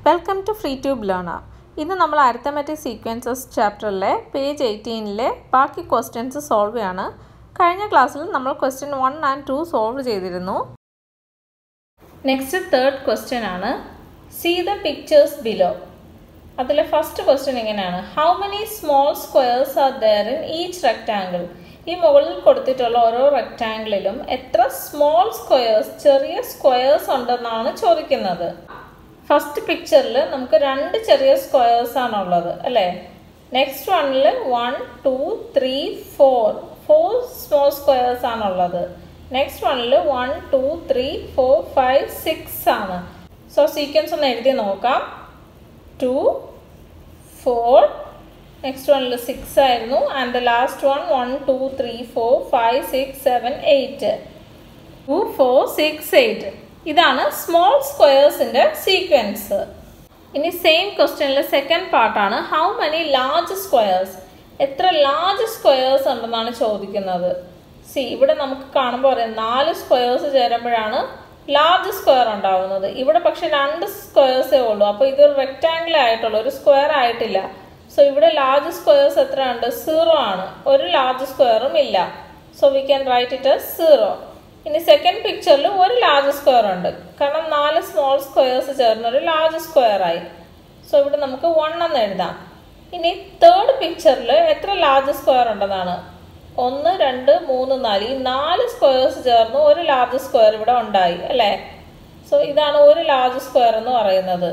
Welcome to free tube learner ഇന്ന് നമ്മൾ arithmetic sequences ചാപ്റ്ററിലെ പേജ് എയ്റ്റീനിലെ ബാക്കി ക്വസ്റ്റ്യൻസ് സോൾവ് ചെയ്യാണ് കഴിഞ്ഞ ക്ലാസ്സിൽ നമ്മൾ question one and two solve ചെയ്തിരുന്നു നെക്സ്റ്റ് തേർഡ് ക്വസ്റ്റ്യൻ ആണ് സീ ദ പിക്ചേഴ്സ് ബിലോ അതിലെ ഫസ്റ്റ് ക്വസ്റ്റ്യൻ എങ്ങനെയാണ് how many small squares are there in each rectangle ഈ മുകളിൽ കൊടുത്തിട്ടുള്ള ഓരോ റെക്റ്റാങ്കിളിലും എത്ര സ്മോൾ സ്ക്വയേഴ്സ് ചെറിയ സ്ക്വയേഴ്സ് ഉണ്ടെന്നാണ് ചോദിക്കുന്നത് ഫസ്റ്റ് പിക്ചറിൽ നമുക്ക് രണ്ട് ചെറിയ സ്ക്വയേഴ്സ് ആണുള്ളത് അല്ലേ നെക്സ്റ്റ് വണ്ണിൽ one two three four four small squares ആണുള്ളത് നെക്സ്റ്റ് വണ്ണിൽ one two three four five six ആണ് സോ സീക്വൻസ് ഒന്ന് എഴുതി നോക്കാം ടു ഫോർ നെക്സ്റ്റ് വണ്ണിൽ സിക്സ് ആയിരുന്നു and the last one one two three four five six seven eight two four six eight ഇതാണ് small സ്ക്വയേഴ്സിൻ്റെ സീക്വൻസ് ഇനി സെയിം ക്വസ്റ്റ്യനിലെ സെക്കൻഡ് പാർട്ടാണ് ഹൗ മെനി ലാർജ് സ്ക്വയേഴ്സ് എത്ര ലാർജ് സ്ക്വയേഴ്സ് ഉണ്ടെന്നാണ് ചോദിക്കുന്നത് സി ഇവിടെ നമുക്ക് കാണുമ്പോൾ അറിയാം നാല് സ്ക്വയേഴ്സ് ചേരുമ്പോഴാണ് ലാർജ് സ്ക്വയർ ഉണ്ടാവുന്നത് ഇവിടെ പക്ഷെ രണ്ട് സ്ക്വയേഴ്സേ ഉള്ളൂ അപ്പോൾ ഇതൊരു റെക്റ്റാങ്കിൾ ആയിട്ടുള്ളൂ ഒരു സ്ക്വയർ ആയിട്ടില്ല സോ ഇവിടെ ലാർജ് സ്ക്വയേഴ്സ് എത്ര ഉണ്ട് സീറോ ആണ് ഒരു ലാർജ് സ്ക്വയറും ഇല്ല so we can write it zero ഇനി സെക്കൻഡ് പിക്ചറിൽ ഒരു ലാർജ് സ്ക്വയർ ഉണ്ട് കാരണം നാല് സ്മോൾ സ്ക്വയേഴ്സ് ചേർന്ന് ഒരു ലാർജ് സ്ക്വയർ ആയി സോ ഇവിടെ നമുക്ക് വൺ എന്ന് എഴുതാം ഇനി തേർഡ് പിക്ചറിൽ എത്ര ലാർജ് സ്ക്വയർ ഉണ്ടെന്നാണ് ഒന്ന് രണ്ട് മൂന്ന് നാല് ഈ നാല് സ്ക്വയേഴ്സ് ചേർന്ന് ഒരു ലാർജ് സ്ക്വയർ ഇവിടെ ഉണ്ടായി അല്ലേ സോ ഇതാണ് ഒരു ലാർജ് സ്ക്വയർ എന്ന് പറയുന്നത്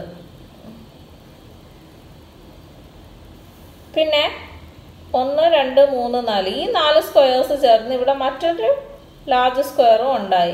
പിന്നെ ഒന്ന് രണ്ട് മൂന്ന് നാല് ഈ നാല് സ്ക്വയേഴ്സ് ചേർന്ന് ഇവിടെ മറ്റൊരു ലാർജ് സ്ക്വയറും ഉണ്ടായി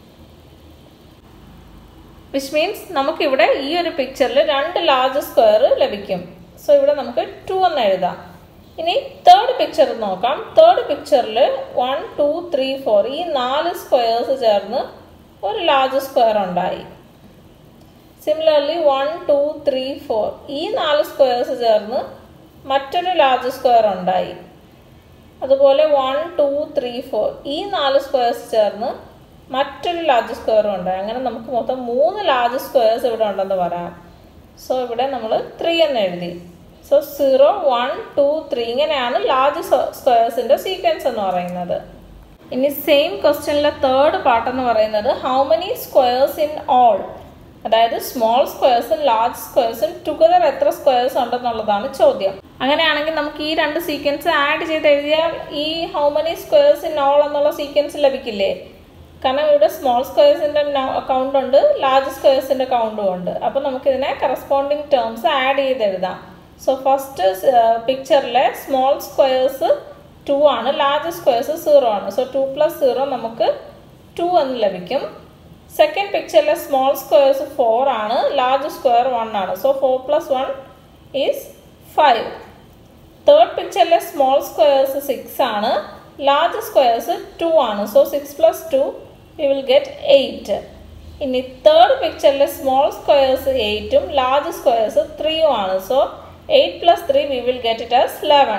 വിച്ച് മീൻസ് നമുക്കിവിടെ ഈ ഒരു പിക്ചറിൽ രണ്ട് ലാർജ് സ്ക്വയർ ലഭിക്കും സോ ഇവിടെ നമുക്ക് ടു എന്ന് എഴുതാം ഇനി തേർഡ് പിക്ചർ നോക്കാം തേർഡ് പിക്ചറിൽ വൺ ടു ത്രീ ഫോർ ഈ നാല് സ്ക്വയേഴ്സ് ചേർന്ന് ഒരു ലാർജ് സ്ക്വയർ ഉണ്ടായി similarly one two three four ഈ നാല് സ്ക്വയേഴ്സ് ചേർന്ന് മറ്റൊരു ലാർജ് സ്ക്വയർ ഉണ്ടായി അതുപോലെ വൺ ടു ത്രീ ഫോർ ഈ നാല് സ്ക്വയേഴ്സ് ചേർന്ന് മറ്റൊരു ലാർജ് സ്ക്വയറും ഉണ്ടായി അങ്ങനെ നമുക്ക് മൊത്തം മൂന്ന് ലാർജ് സ്ക്വയേഴ്സ് ഇവിടെ ഉണ്ടെന്ന് പറയാം സോ ഇവിടെ നമ്മൾ ത്രീ എന്ന് എഴുതി so zero one two three ഇങ്ങനെയാണ് ലാർജ് സ്ക്വയേഴ്സിൻ്റെ സീക്വൻസ് എന്ന് പറയുന്നത് ഇനി സെയിം ക്വസ്റ്റ്യനിലെ തേർഡ് പാർട്ട് എന്ന് പറയുന്നത് how many squares in all അതായത് സ്മോൾ സ്ക്വയേഴ്സും ലാർജ് സ്ക്വയേഴ്സും ടുഗദർ എത്ര സ്ക്വയേഴ്സ് ഉണ്ടെന്നുള്ളതാണ് ചോദ്യം അങ്ങനെയാണെങ്കിൽ നമുക്ക് ഈ രണ്ട് സീക്വൻസ് ആഡ് ചെയ്ത് എഴുതിയാൽ ഈ how many squares in all എന്നുള്ള സീക്വൻസ് ലഭിക്കില്ലേ കാരണം ഇവിടെ സ്മോൾ സ്ക്വയേഴ്സിൻ്റെ കൗണ്ട് ഉണ്ട് ലാർജ് സ്ക്വയേഴ്സിൻ്റെ കൗണ്ടും ഉണ്ട് അപ്പോൾ നമുക്കിതിനെ കറസ്പോണ്ടിങ് ടേംസ് ആഡ് ചെയ്ത് എഴുതാം സോ ഫസ്റ്റ് പിക്ചറിലെ സ്മോൾ സ്ക്വയേഴ്സ് ടു ആണ് ലാർജ് സ്ക്വയേഴ്സ് സീറോ ആണ് സോ ടു പ്ലസ് സീറോ നമുക്ക് ടു എന്ന് ലഭിക്കും സെക്കൻഡ് പിക്ചറിലെ സ്മോൾ സ്ക്വയേഴ്സ് ഫോർ ആണ് ലാർജ് സ്ക്വയർ വൺ ആണ് so four plus one is five third പിക്ചറിലെ സ്മോൾ സ്ക്വയേഴ്സ് സിക്സ് ആണ് ലാർജ് സ്ക്വയേഴ്സ് ടു ആണ് so six plus two we will get eight ഇനി തേർഡ് പിക്ചറിലെ സ്മോൾ സ്ക്വയേഴ്സ് എയ്റ്റും large squares ത്രീയും ആണ് so eight plus three we will get it as eleven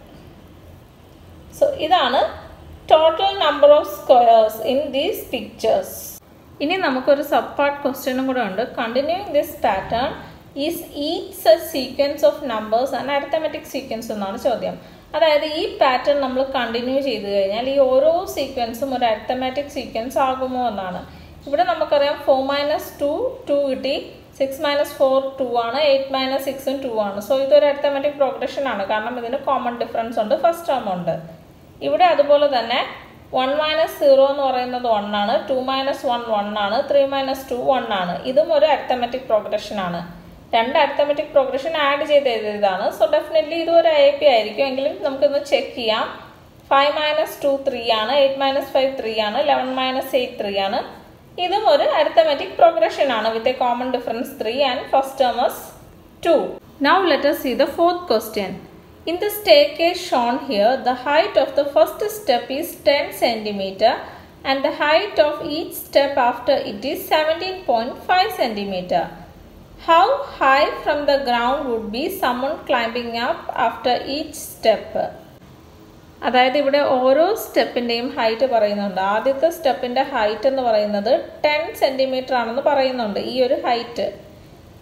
so ഇതാണ് total number of squares in these pictures ഇനി നമുക്കൊരു sub part ക്വസ്റ്റ്യനും കൂടെ ഉണ്ട് continuing this pattern is each such sequence of numbers and arithmetic sequence എന്നാണ് ചോദ്യം അതായത് ഈ പാറ്റേൺ നമ്മൾ കണ്ടിന്യൂ ചെയ്ത് കഴിഞ്ഞാൽ ഈ ഓരോ സീക്വൻസും ഒരു അരിത്തമാറ്റിക് സീക്വൻസ് ആകുമോ എന്നാണ് ഇവിടെ നമുക്കറിയാം ഫോർ മൈനസ് ടു ടു കിട്ടി സിക്സ് മൈനസ് ഫോർ ടു ആണ് എയ്റ്റ് മൈനസ് സിക്സും ടു ആണ് സോ ഇതൊരു അരിത്തമാറ്റിക് പ്രോഗ്രഷൻ ആണ് കാരണം ഇതിന് കോമൺ ഡിഫറൻസ് ഉണ്ട് ഫസ്റ്റ് ടേം ഉണ്ട് ഇവിടെ അതുപോലെ തന്നെ വൺ മൈനസ് സീറോ എന്ന് പറയുന്നത് വൺ ആണ് ടു മൈനസ് വൺ വൺ ആണ് ത്രീ മൈനസ് ടു വൺ ആണ് ഇതും ഒരു അരിത്തമെറ്റിക് പ്രോഗ്രഷൻ ആണ് രണ്ട് അരിത്തമെറ്റിക് പ്രോഗ്രഷൻ ആഡ് ചെയ്ത് എഴുതിയതാണ് സോ ഡെഫിനറ്റ്ലി ഇത് ഒരു ഐ പി ആയിരിക്കും എങ്കിലും നമുക്കൊന്ന് ചെക്ക് ചെയ്യാം ഫൈവ് മൈനസ് ടു ത്രീ ആണ് എയ്റ്റ് മൈനസ് ഫൈവ് ത്രീ ആണ് ലെവൻ മൈനസ് എയ്റ്റ് ത്രീ ആണ് ഇതും ഒരു അരിത്തമെറ്റിക് പ്രോഗ്രഷൻ ആണ് with a common difference three and first term is two now let see the fourth question In the staircase shown here, the height of the first step is 10 centimeter and the height of each step after it is 17.5 centimeter. How high from the ground would be someone climbing up after each step? അതായത് ഇവിടെ ഓരോ സ്റ്റെപ്പിൻ്റെയും height പറയുന്നുണ്ട് ആദ്യത്തെ സ്റ്റെപ്പിൻ്റെ height എന്ന് പറയുന്നത് ten centimetre ആണെന്ന് പറയുന്നുണ്ട് ഈ ഒരു ഹൈറ്റ്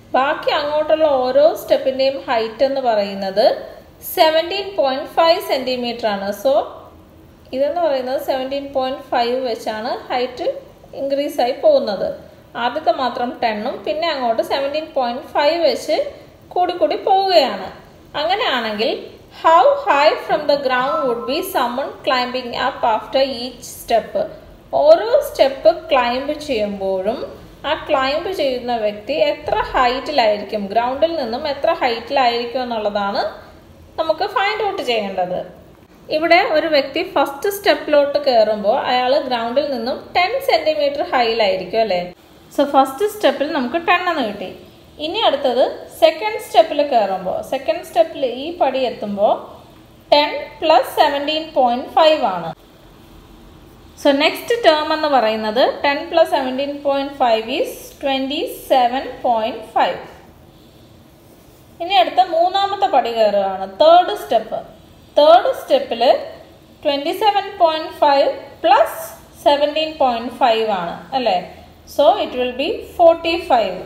ബാക്കി അങ്ങോട്ടുള്ള ഓരോ സ്റ്റെപ്പിൻ്റെയും ഹൈറ്റ് എന്ന് പറയുന്നത് സെവൻറ്റീൻ പോയിൻറ്റ് ഫൈവ് സെൻറ്റിമീറ്റർ ആണ് സോ ഇതെന്ന് പറയുന്നത് സെവൻറ്റീൻ പോയിൻറ്റ് ഫൈവ് വെച്ചാണ് ഹൈറ്റ് ഇൻക്രീസ് ആയി പോകുന്നത് ആദ്യത്തെ മാത്രം ടെണ്ണും പിന്നെ അങ്ങോട്ട് സെവൻറ്റീൻ പോയിൻറ്റ് ഫൈവ് വെച്ച് കൂടി കൂടി പോവുകയാണ് അങ്ങനെയാണെങ്കിൽ how high from the ground would be someone climbing up after each step ഓരോ സ്റ്റെപ്പ് ക്ലൈംബ് ചെയ്യുമ്പോഴും ആ ക്ലൈംബ് ചെയ്യുന്ന വ്യക്തി എത്ര ഹൈറ്റിലായിരിക്കും ഗ്രൗണ്ടിൽ നിന്നും എത്ര ഹൈറ്റിലായിരിക്കും എന്നുള്ളതാണ് നമുക്ക് ഫൈൻഡ് ഔട്ട് ചെയ്യേണ്ടത് ഇവിടെ ഒരു വ്യക്തി ഫസ്റ്റ് സ്റ്റെപ്പിലോട്ട് കയറുമ്പോൾ അയാൾ ഗ്രൗണ്ടിൽ നിന്നും ടെൻ സെൻറ്റിമീറ്റർ ഹൈയിലായിരിക്കും അല്ലേ സോ ഫസ്റ്റ് സ്റ്റെപ്പിൽ നമുക്ക് ടെൻ എന്ന് കിട്ടി ഇനി അടുത്തത് സെക്കൻഡ് സ്റ്റെപ്പിൽ കയറുമ്പോൾ സെക്കൻഡ് സ്റ്റെപ്പിൽ ഈ പടി എത്തുമ്പോൾ ten plus seventeen point five ആണ് സോ നെക്സ്റ്റ് ടേം എന്ന് പറയുന്നത് ten plus seventeen point five is twenty seven point five ഇനി അടുത്ത മൂന്നാമത്തെ പടി കയറുകയാണ് തേർഡ് സ്റ്റെപ്പ് തേർഡ് സ്റ്റെപ്പിൽ twenty seven point five plus seventeen point five ആണ് അല്ലേ so it will be forty five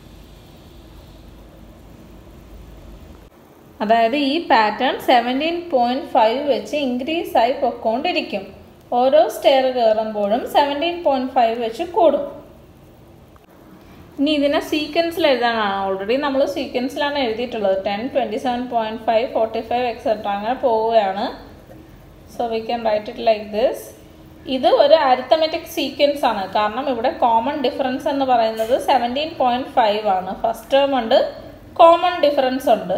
അതായത് ഈ പാറ്റേൺ സെവൻറ്റീൻ പോയിൻറ്റ് ഫൈവ് വെച്ച് ഇൻക്രീസ് ആയി പൊക്കോണ്ടിരിക്കും ഓരോ സ്റ്റെയർ കയറുമ്പോഴും സെവൻറ്റീൻ പോയിൻറ്റ് ഫൈവ് വെച്ച് കൂടും ഇനി ഇതിനെ സീക്വൻസിൽ എഴുതാനാണ് ഓൾറെഡി നമ്മൾ സീക്വൻസിലാണ് എഴുതിയിട്ടുള്ളത് ten twenty seven point five forty five etcetera അങ്ങനെ പോവുകയാണ് so we can write it like this ഇത് ഒരു അരിത്തമെറ്റിക് സീക്വൻസ് ആണ് കാരണം ഇവിടെ കോമൺ ഡിഫറൻസ് എന്ന് പറയുന്നത് സെവൻറ്റീൻ പോയിൻറ്റ് ഫൈവ് ആണ് ഫസ്റ്റ് ടേം ഉണ്ട് കോമൺ ഡിഫറൻസ് ഉണ്ട്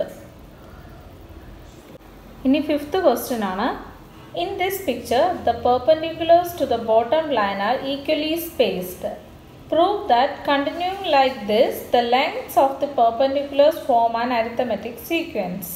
ഇനി ഫിഫ്ത്ത് ക്വസ്റ്റ്യൻ ആണ് in this picture the perpendiculars to the bottom line are equally spaced prove that continuing like this the lengths of the perpendiculars form an arithmetic sequence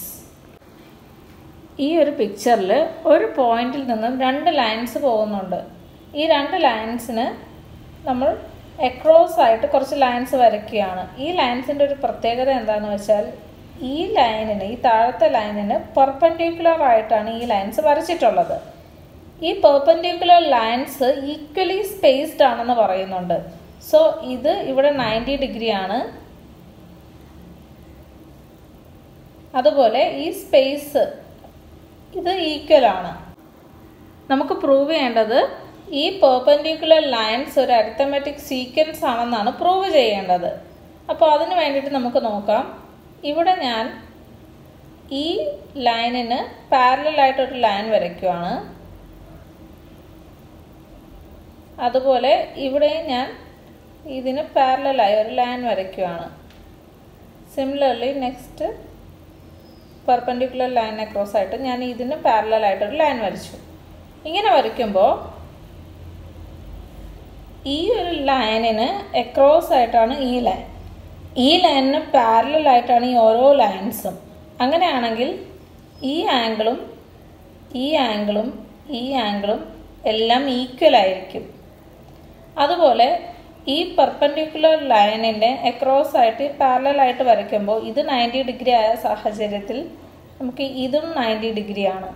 ഈ ഒരു പിക്ചറിൽ ഒരു പോയിന്റിൽ നിന്നും രണ്ട് ലൈൻസ് പോകുന്നുണ്ട് ഈ രണ്ട് ലൈൻസിന് നമ്മൾ എക്രോസ് ആയിട്ട് കുറച്ച് ലൈൻസ് വരയ്ക്കുകയാണ് ഈ ലൈൻസിൻ്റെ ഒരു പ്രത്യേകത എന്താണെന്ന് വെച്ചാൽ ഈ ലൈനിന് ഈ താഴത്തെ ലൈനിന് പെർപെൻഡിക്കുലർ ആയിട്ടാണ് ഈ ലൈൻസ് വരച്ചിട്ടുള്ളത് ഈ പെർപെൻഡിക്കുലർ ലൈൻസ് ഈക്വലി സ്പേസ്ഡ് ആണെന്ന് പറയുന്നുണ്ട് സോ ഇത് ഇവിടെ നയൻറ്റി ഡിഗ്രി ആണ് അതുപോലെ ഈ സ്പേസ് ഇത് ഈക്വൽ ആണ് നമുക്ക് പ്രൂവ് ചെയ്യേണ്ടത് ഈ പെർപെൻഡിക്കുലർ ലൈൻസ് ഒരു അരിത്തമെറ്റിക് സീക്വൻസ് ആണെന്നാണ് പ്രൂവ് ചെയ്യേണ്ടത് അപ്പോൾ അതിന് വേണ്ടിയിട്ട് നമുക്ക് നോക്കാം ഇവിടെ ഞാൻ ഈ ലൈനിന് പാരലായിട്ടൊരു ലൈൻ വരയ്ക്കുവാണ് അതുപോലെ ഇവിടെ ഞാൻ ഇതിന് പാരലായി ഒരു ലൈൻ വരയ്ക്കുവാണ് similarly next perpendicular line across ആയിട്ട് ഞാൻ ഇതിന് പാരലായിട്ടൊരു ലൈൻ വരച്ചു ഇങ്ങനെ വരയ്ക്കുമ്പോൾ ഈ ഒരു ലൈനിന് അക്രോസ് ആയിട്ടാണ് ഈ ലൈൻ ഈ ലൈനിന് പാരലായിട്ടാണ് ഈ ഓരോ ലൈൻസും അങ്ങനെയാണെങ്കിൽ ഈ ആംഗിളും ഈ ആംഗിളും ഈ ആംഗിളും എല്ലാം ഈക്വൽ ആയിരിക്കും അതുപോലെ ഈ പെർപെൻഡിക്കുലർ ലൈനിൻ്റെ അക്രോസ് ആയിട്ട് പാരലായിട്ട് വരയ്ക്കുമ്പോൾ ഇത് നയൻറ്റി ഡിഗ്രി ആയ സാഹചര്യത്തിൽ നമുക്ക് ഇതും നയൻറ്റി ഡിഗ്രി ആണ്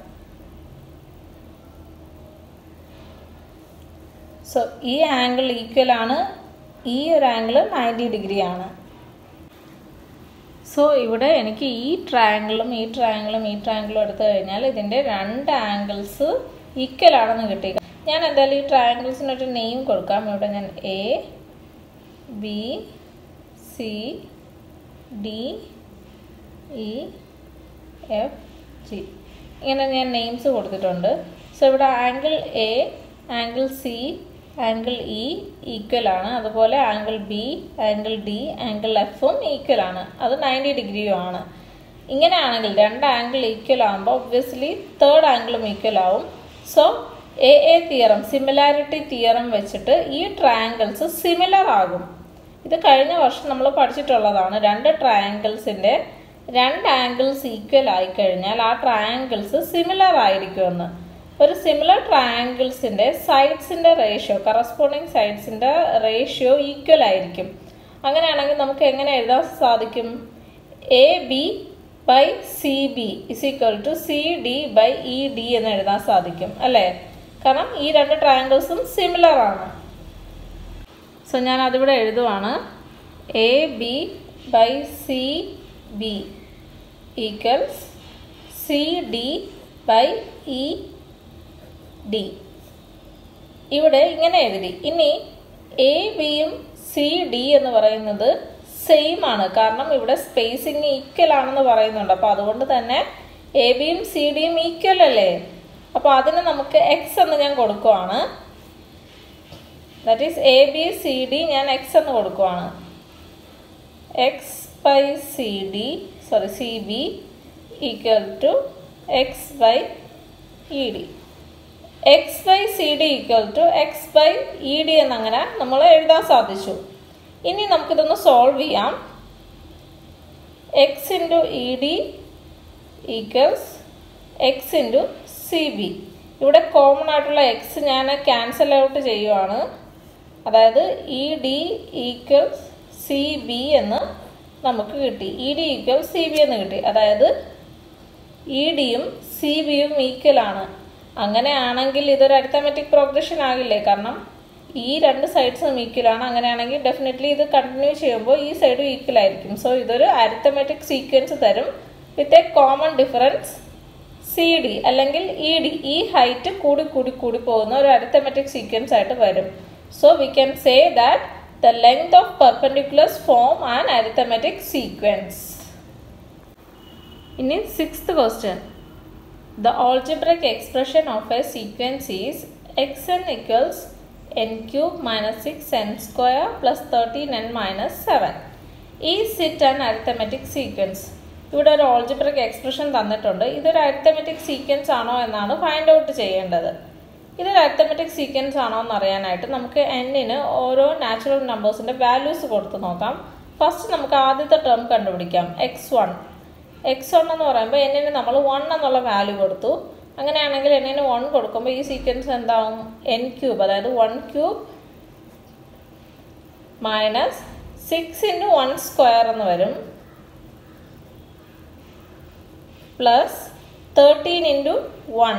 സോ ഈ ആംഗിൾ ഈക്വൽ ആണ് ഈ ഒരു ആംഗിൾ നയൻറ്റി ഡിഗ്രി ആണ് സോ ഇവിടെ എനിക്ക് ഈ ട്രയാങ്കിളും ഈ ട്രയാങ്കിളും ഈ ട്രയാങ്കിളും എടുത്തു കഴിഞ്ഞാൽ ഇതിൻ്റെ രണ്ട് ആംഗിൾസ് ഈക്വൽ ആണെന്ന് കിട്ടി ഞാൻ എന്തായാലും ഈ ട്രയാങ്കിൾസിനൊരു നെയിം കൊടുക്കാം ഇവിടെ ഞാൻ A B C D E F G ഇങ്ങനെ ഞാൻ നെയിംസ് കൊടുത്തിട്ടുണ്ട് സോ ഇവിടെ angle A angle C angle E equal ആണ് അതുപോലെ angle B angle D angle എഫും ഈക്വൽ ആണ് അത് നയൻറ്റി ഡിഗ്രിയും ആണ് ഇങ്ങനെയാണെങ്കിൽ രണ്ട് ആംഗിൾ ഈക്വൽ ആകുമ്പോൾ ഒബ്വിയസ്ലി തേർഡ് ആംഗിളും ഈക്വൽ ആവും so A A theorem similarity theorem വെച്ചിട്ട് ഈ ട്രയാങ്കിൾസ് സിമിലർ ആകും ഇത് കഴിഞ്ഞ വർഷം നമ്മൾ പഠിച്ചിട്ടുള്ളതാണ് രണ്ട് ട്രയാങ്കിൾസിൻ്റെ രണ്ട് ആംഗിൾസ് ഈക്വൽ ആയിക്കഴിഞ്ഞാൽ ആ ട്രയാങ്കിൾസ് സിമിലർ ആയിരിക്കുമെന്ന് ഒരു സിമിലർ ട്രയാങ്കിൾസിൻ്റെ സൈഡ്സിൻ്റെ റേഷ്യോ കറസ്പോണ്ടിങ് സൈഡ്സിൻ്റെ റേഷ്യോ ഈക്വൽ ആയിരിക്കും അങ്ങനെയാണെങ്കിൽ നമുക്ക് എങ്ങനെ എഴുതാൻ സാധിക്കും A B by C B is equal to C D by E D എന്ന് എഴുതാൻ സാധിക്കും അല്ലേ കാരണം ഈ രണ്ട് ട്രയാങ്കിൾസും സിമിലർ ആണ് സോ ഞാൻ അതിവിടെ എഴുതുവാണ് A B by C B equals C D by E D ഇവിടെ ഇങ്ങനെ എഴുതി ഇനി എ ബിയും സി ഡി എന്ന് പറയുന്നത് സെയിം ആണ് കാരണം ഇവിടെ സ്പേസിങ് ഈക്വൽ ആണെന്ന് പറയുന്നുണ്ട് അപ്പോൾ അതുകൊണ്ട് തന്നെ എ ബിയും സി ഡിയും ഈക്വൽ അല്ലേ അപ്പോൾ അതിന് നമുക്ക് എക്സ് എന്ന് ഞാൻ കൊടുക്കുവാണ് that is A B C D ഞാൻ എക്സ് എന്ന് കൊടുക്കുവാണ് X by C D sorry C B equal to X by E D X by C D equal to X by E D എന്നങ്ങനെ നമ്മൾ എഴുതാൻ സാധിച്ചു ഇനി നമുക്കിതൊന്ന് സോൾവ് ചെയ്യാം X into E D equals X into C B ഇവിടെ common ആയിട്ടുള്ള X ഞാൻ ക്യാൻസൽ ഔട്ട് ചെയ്യുവാണ് അതായത് E D equals C B എന്ന് നമുക്ക് കിട്ടി E D equal C B എന്ന് കിട്ടി അതായത് ഇ ഡിയും സി ബിയും ഈക്വൽ ആണ് അങ്ങനെയാണെങ്കിൽ ഇതൊരു അരിത്തമെറ്റിക് പ്രോഗ്രഷൻ ആകില്ലേ കാരണം ഈ രണ്ട് സൈഡ്സും ഈക്വൽ ആണ് അങ്ങനെയാണെങ്കിൽ ഡെഫിനറ്റ്ലി ഇത് കണ്ടിന്യൂ ചെയ്യുമ്പോൾ ഈ സൈഡും ഈക്വൽ ആയിരിക്കും സോ ഇതൊരു അരിത്തമെറ്റിക് സീക്വൻസ് തരും with a common difference C D അല്ലെങ്കിൽ ഇ ഡി ഈ ഹൈറ്റ് കൂടി കൂടി കൂടി പോകുന്ന ഒരു അരിത്തമെറ്റിക് സീക്വൻസ് ആയിട്ട് വരും so we can say that the length of perpendiculars form and arithmetic sequence ഇനി sixth question The algebraic expression of a sequence is xn equals n cube minus 6n square plus 13n minus 7. Is it an arithmetic sequence? ഇവിടെ ഒരു algebraic expression തന്നിട്ടുണ്ട് ഇതൊരു arithmetic sequence ആണോ എന്നാണ് find out ചെയ്യേണ്ടത് ഇതൊരു arithmetic sequence ആണോ എന്ന് അറിയാനായിട്ട് നമുക്ക് എന്നിന് ഓരോ നാച്ചുറൽ നമ്പേഴ്സിൻ്റെ വാല്യൂസ് കൊടുത്ത് നോക്കാം ഫസ്റ്റ് നമുക്ക് ആദ്യത്തെ ടേം കണ്ടുപിടിക്കാം എക്സ് വൺ എക്സ് വൺ എന്ന് പറയുമ്പോൾ എന്നിന് നമ്മൾ വൺ എന്നുള്ള വാല്യൂ കൊടുത്തു അങ്ങനെയാണെങ്കിൽ എന്നിന് വൺ കൊടുക്കുമ്പോൾ ഈ സീക്വൻസ് എന്താവും എൻ ക്യൂബ് അതായത് one cube minus six into one square എന്ന് വരും plus thirteen into one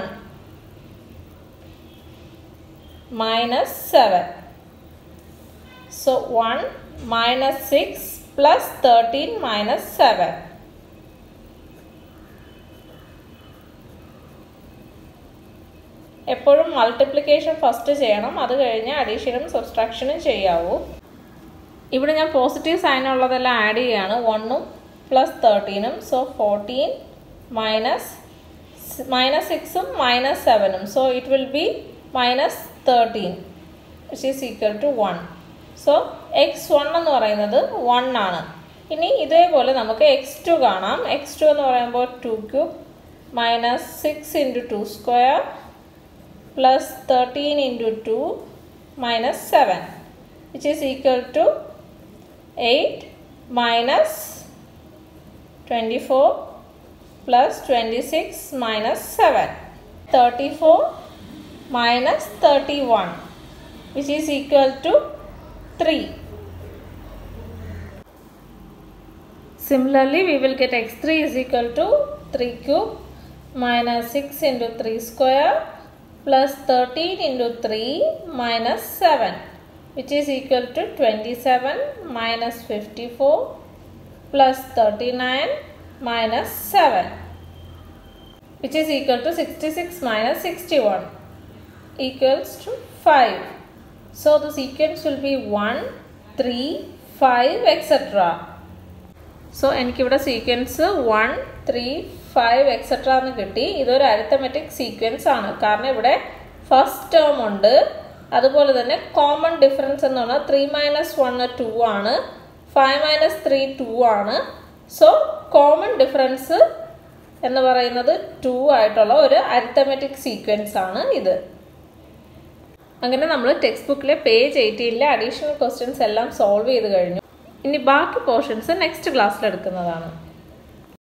minus seven so one minus six plus thirteen minus seven എപ്പോഴും മൾട്ടിപ്ലിക്കേഷൻ ഫസ്റ്റ് ചെയ്യണം അത് കഴിഞ്ഞ് അഡീഷനും സബ്സ്ട്രാക്ഷനും ചെയ്യാവൂ ഇവിടെ ഞാൻ പോസിറ്റീവ് സൈൻ ഉള്ളതെല്ലാം ആഡ് ചെയ്യുകയാണ് വണ്ണും പ്ലസ് തേർട്ടീനും സോ ഫോർട്ടീൻ മൈനസ് മൈനസ് സിക്സും മൈനസ് സെവനും so it will be minus thirteen which is equal to one so X one എന്ന് പറയുന്നത് വൺ ആണ് ഇനി ഇതേപോലെ നമുക്ക് എക്സ് ടു കാണാം എക്സ് ടു എന്ന് പറയുമ്പോൾ two cube minus six into two square plus 13 into 2 minus 7 which is equal to 8 minus 24 plus 26 minus 7 34 minus 31 which is equal to 3 similarly we will get x3 is equal to 3 cube minus 6 into 3 square plus 13 into 3 minus 7 which is equal to 27 minus 54 plus 39 minus 7 which is equal to 66 minus 61 equals to 5. So the sequence will be 1, 3, 5 etc. So എനിക്കിവിടെ sequence one three five etcetera എന്ന് കിട്ടി ഇതൊരു arithmetic sequence ആണ് കാരണം ഇവിടെ first term ഉണ്ട് അതുപോലെ തന്നെ കോമൺ ഡിഫറൻസ് എന്ന് പറഞ്ഞാൽ ത്രീ മൈനസ് വൺ ടു ആണ് ഫൈവ് മൈനസ് ത്രീ ടു ആണ് സോ കോമൺ ഡിഫറൻസ് എന്ന് പറയുന്നത് ടു ആയിട്ടുള്ള ഒരു അരിത്തമെറ്റിക് സീക്വൻസ് ആണ് ഇത് അങ്ങനെ നമ്മൾ ടെക്സ്റ്റ് ബുക്കിലെ പേജ് എയ്റ്റീനിലെ അഡീഷണൽ ക്വസ്റ്റ്യൻസ് എല്ലാം സോൾവ് ചെയ്ത് കഴിഞ്ഞു ഇനി ബാക്കി പോർഷൻസ് നെക്സ്റ്റ് ക്ലാസ്സിൽ എടുക്കുന്നതാണ്